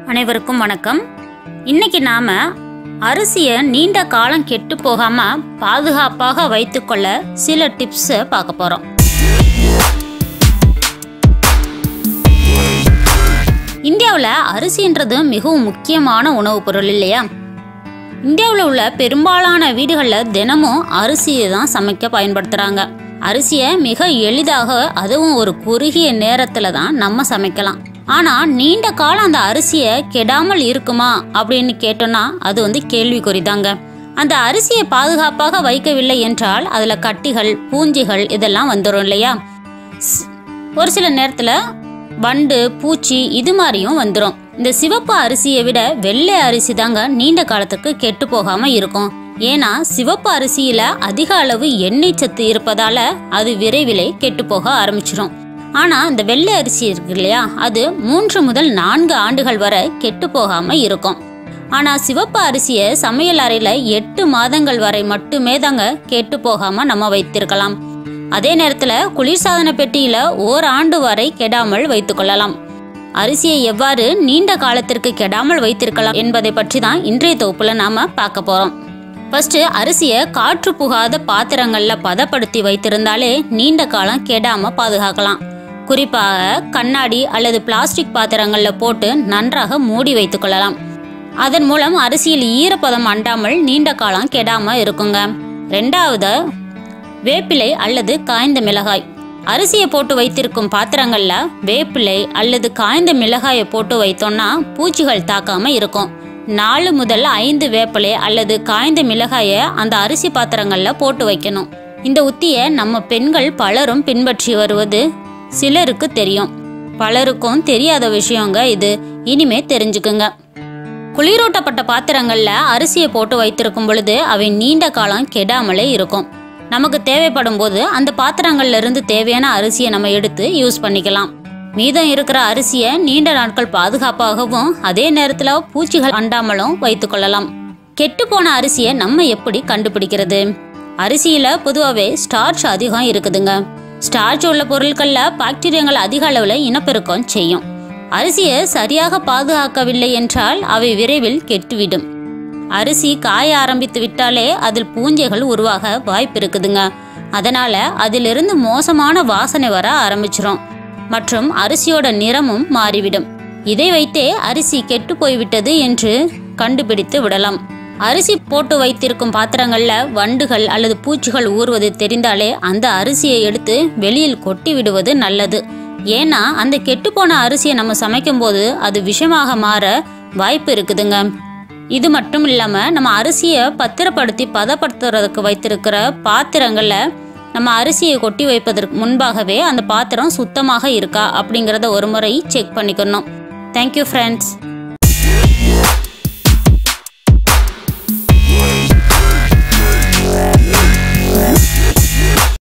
அனைவருக்கும் வணக்கம் இன்னைக்கு நாம அரிசியை நீண்ட காலம் கெட்டு போகாம பாதுகாப்பாக வைத்துக்கொள்ள சில டிப்ஸ் பார்க்க போறோம் இந்தியாவில் அரிசின்றது மிகவும் முக்கியமான உணவுப் பொருள் இல்லையா இந்தியாவில் உள்ள பெரும்பாலான வீடுகளில் தினமும் அரிசியை தான் சமைக்க பயன்படுத்துகிறாங்க அரிசியை மிக எளிதாக அதுவும் ஒரு குறுகிய நேரத்தில் தான் நம்ம சமைக்கலாம் ஆனால் நீண்ட காலம் அந்த அரிசியை கெடாமல் இருக்குமா அப்படின்னு கேட்டோன்னா அது வந்து கேள்விக்குறிதாங்க அந்த அரிசியை பாதுகாப்பாக வைக்கவில்லை என்றால் அதில் கட்டிகள் பூஞ்சிகள் இதெல்லாம் வந்துடும் இல்லையா ஸ்- ஒரு சில நேரத்தில் வண்டு பூச்சி இது மாதிரியும் வந்துடும் இந்த சிவப்பு அரிசியை விட வெள்ளை அரிசி தாங்க நீண்ட காலத்துக்கு கெட்டு போகாம இருக்கும் ஏன்னா சிவப்பு அரிசியில அதிக அளவு எண்ணெய் சத்து இருப்பதால அது விரைவிலே கெட்டு போக ஆரம்பிச்சிடும் ஆனா இந்த வெள்ளை அரிசி இருக்கு இல்லையா அது மூன்று முதல் நான்கு ஆண்டுகள் வரை கெட்டு போகாம இருக்கும் ஆனா சிவப்பு அரிசியை சமையல் அறையில எட்டு மாதங்கள் வரை மட்டுமே தாங்க கெட்டு போகாம நம்ம வைத்திருக்கலாம் அதே நேரத்துல குளிர்சாதன பெட்டியில ஓராண்டு வரை கெடாமல் வைத்துக்கொள்ளலாம் அரிசியை எவ்வாறு நீண்ட காலத்திற்கு கெடாமல் வைத்திருக்கலாம் என்பதை பற்றி தான் இன்றைய தொகுப்புல நாம பார்க்க போறோம் ஃபர்ஸ்ட் அரிசியை காற்று புகாத பாத்திரங்கள்ல பதப்படுத்தி வைத்திருந்தாலே நீண்ட காலம் கெடாம பாதுகாக்கலாம் குறிப்பாக கண்ணாடி அல்லது பிளாஸ்டிக் பாத்திரங்கள்ல போட்டு நன்றாக மூடி வைத்துக் கொள்ளலாம் அதன் மூலம் அரிசியில் ஈரப்பதம் அண்டாமல் நீண்ட காலம் கெடாம இருக்குங்க ரெண்டாவது வேப்பிலை அல்லது காய்ந்த மிளகாய் அரிசியை போட்டு வைத்திருக்கும் பாத்திரங்கள்ல வேப்பிலை அல்லது காய்ந்த மிளகாயை போட்டு வைத்தோம்னா பூச்சிகள் தாக்காம இருக்கும் நாலு முதல் ஐந்து வேப்பிலை அல்லது காய்ந்த மிளகாயை அந்த அரிசி பாத்திரங்கள்ல போட்டு வைக்கணும் இந்த உத்தியை நம்ம பெண்கள் பலரும் பின்பற்றி வருவது சிலருக்கு தெரியும் பலருக்கும் தெரியாத விஷயங்க இது இனிமே தெரிஞ்சுக்குங்க குளிரூட்டப்பட்ட பாத்திரங்கள்ல அரிசியை போட்டு வைத்திருக்கும் பொழுது அவை நீண்ட காலம் கெடாமலே இருக்கும் நமக்கு தேவைப்படும் போது அந்த பாத்திரங்கள்ல இருந்து தேவையான அரிசியை நம்ம எடுத்து யூஸ் பண்ணிக்கலாம் மீதம் இருக்கிற அரிசியை நீண்ட நாட்கள் பாதுகாப்பாகவும் அதே நேரத்துல பூச்சிகள் அண்டாமலும் வைத்துக்கொள்ளலாம் கெட்டுப்போன அரிசியை நம்ம எப்படி கண்டுபிடிக்கிறது அரிசியில பொதுவாகவே ஸ்டார்ச் அதிகம் இருக்குதுங்க ஸ்டார்ச் உள்ள பொருட்கள்ல பாக்டீரியங்கள் அதிக அளவுல இனப்பெருக்கம் செய்யும் அரிசியை சரியாக பாதுகாக்கவில்லை என்றால் அவை விரைவில் கெட்டுவிடும் அரிசி காய ஆரம்பித்து விட்டாலே அதில் பூஞ்சைகள் உருவாக வாய்ப்பு இருக்குதுங்க அதனால அதிலிருந்து மோசமான வாசனை வர ஆரம்பிச்சிரும் மற்றும் அரிசியோட நிறமும் மாறிவிடும் இதை வைத்தே அரிசி கெட்டு போய்விட்டது என்று கண்டுபிடித்து விடலாம் அரிசி போட்டு வைத்திருக்கும் பாத்திரங்கள்ல வண்டுகள் அல்லது பூச்சிகள் ஊறுவது தெரிந்தாலே அந்த அரிசியை எடுத்து வெளியில் கொட்டி விடுவது நல்லது ஏன்னா அந்த கெட்டுப்போன அரிசியை நம்ம சமைக்கும்போது அது விஷமாக மாற வாய்ப்பு இருக்குதுங்க இது மட்டும் இல்லாம நம்ம அரிசியை பத்திரப்படுத்தி பதப்படுத்துறதுக்கு வைத்திருக்கிற பாத்திரங்கள்ல நம்ம அரிசியை கொட்டி வைப்பதற்கு முன்பாகவே அந்த பாத்திரம் சுத்தமாக இருக்கா அப்படிங்கிறத ஒரு முறை செக் பண்ணிக்கணும் தேங்க்யூ ஃப்ரெண்ட்ஸ்